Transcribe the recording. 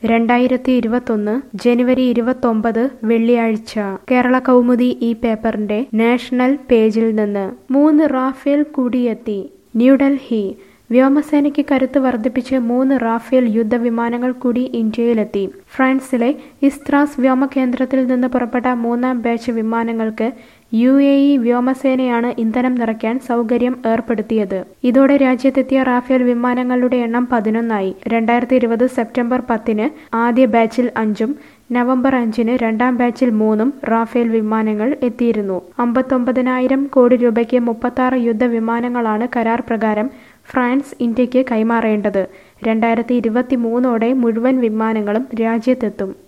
രണ്ടായിരത്തി ഇരുപത്തൊന്ന് ജനുവരി ഇരുപത്തൊമ്പത് വെള്ളിയാഴ്ച കേരള കൗമുദി ഈ പേപ്പറിന്റെ നാഷണൽ പേജിൽ നിന്ന് മൂന്ന് റാഫേൽ കൂടിയെത്തി ന്യൂഡൽഹി വ്യോമസേനയ്ക്ക് കരുത്ത് വർദ്ധിപ്പിച്ച് മൂന്ന് റാഫേൽ യുദ്ധവിമാനങ്ങൾ കൂടി ഇന്ത്യയിലെത്തി ഫ്രാൻസിലെ ഇസ്ത്രാസ് വ്യോമകേന്ദ്രത്തിൽ നിന്ന് പുറപ്പെട്ട മൂന്നാം ബാച്ച് വിമാനങ്ങൾക്ക് യു എ ഇ വ്യോമസേനയാണ് ഇന്ധനം നിറയ്ക്കാൻ സൗകര്യം ഏർപ്പെടുത്തിയത് ഇതോടെ രാജ്യത്തെത്തിയ റാഫേൽ വിമാനങ്ങളുടെ എണ്ണം പതിനൊന്നായി രണ്ടായിരത്തി ഇരുപത് സെപ്റ്റംബർ പത്തിന് ആദ്യ ബാച്ചിൽ അഞ്ചും നവംബർ അഞ്ചിന് രണ്ടാം ബാച്ചിൽ മൂന്നും റാഫേൽ വിമാനങ്ങൾ എത്തിയിരുന്നു അമ്പത്തൊമ്പതിനായിരം കോടി രൂപയ്ക്ക് മുപ്പത്താറ് യുദ്ധവിമാനങ്ങളാണ് കരാർ പ്രകാരം ഫ്രാൻസ് ഇന്ത്യക്ക് കൈമാറേണ്ടത് രണ്ടായിരത്തി ഇരുപത്തി മൂന്നോടെ മുഴുവൻ വിമാനങ്ങളും രാജ്യത്തെത്തും